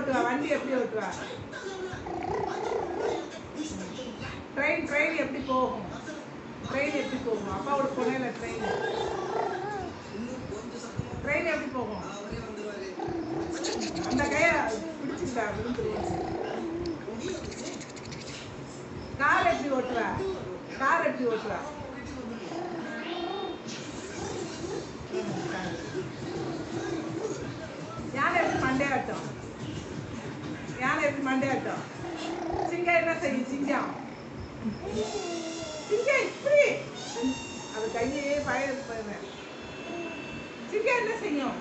ஓட்டுவா வண்டி எப்படி ஓட்டுவா train train எப்படி போகும் ட்ரெயின் எப்படி போகும் அப்பாவோட போனேல ட்ரெயின் ட்ரெயின் எப்படி போகும் அந்த கைய பிடிச்சிருந்தா விழுந்துருவோம் கார் எப்படி ஓட்டுவா கார் எப்படி ஓட்டுவா யானை எப்படி மண்டையாட்டம் யானை எப்படி மண்டையாட்டம் சிங்கம் என்ன செய்யும் சிங்கம் சிங்கம் இப்படி அது கையே பயிர் போயிருந்தேன் சிங்கம் என்ன செய்யும்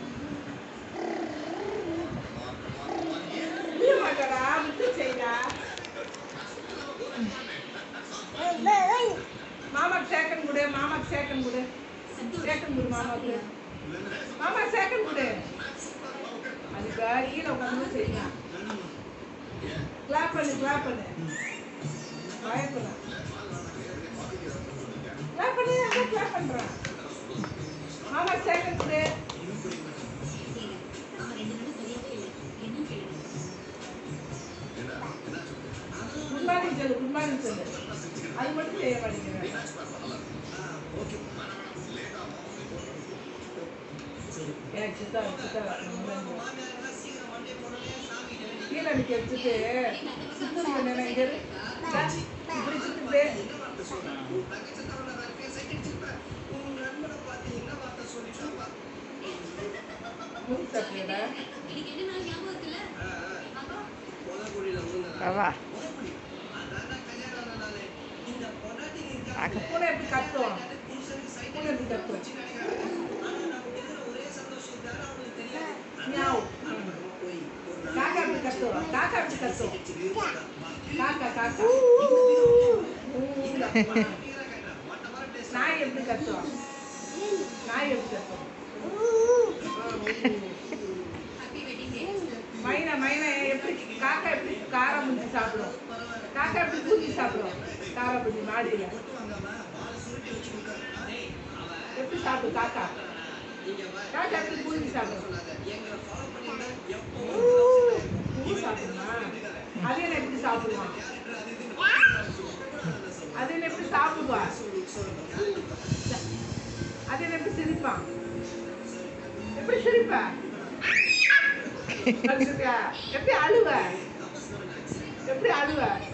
புரிய மாட்டாடா விட்டு செய்டா மாமாக்கு சேக்கன் கொடு மாமாக்கு சேக்கன் கொடு சேக்கன் கொடு மாமாக்கு மாமா சேக்கன் கொடு அதுக்கு கீழே உட்காந்து செய்யலாம் கிளாப் பண்ணு கிளாப் பண்ணு பயப்படலாம் கிளாப் பண்ணு அங்கே கிளாப் பண்ணுறேன் மாமா சேக்கன் கொடு குட் மார்னிங் சொல்லு குட் மார்னிங் சொல்லு அது மட்டும் செய்ய மாட்டேங்கிறேன் எனக்கு சித்தா சித்தா கீழே நிக்க வச்சுட்டு சித்து என்ன இங்க இரு. இப்படி சுத்துட்டு மூக்கு தட்டுறடா வா பூனை எப்படி கத்துவோம் பூனை எப்படி கத்துவோம் மியாவ் காக்கா எப்படி கத்துவோம் காக்கா எப்படி கத்துவோம் காக்கா காக்கா நாய் எப்படி கத்துவோம் நாய் எப்படி கத்துவோம் மைனா மைனா எப்படி காக்கா எப்படி காரா முஞ்சி சாப்பிடும் காக்கா எப்படி பூச்சி சாப்பிடும் காரா பூச்சி மாடியில எப்படி சாப்பிடும் காக்கா காக்கா எப்படி பூச்சி சாப்பிடும் பூ சாப்பிடுமா அது என்ன எப்படி சாப்பிடுவான் அது என்ன எப்படி சாப்பிடுவா அது என்ன எப்படி சிரிப்பான் எப்படி சிரிப்பா அழுவியா? எப்படி அழுவ எப்படி அழுவ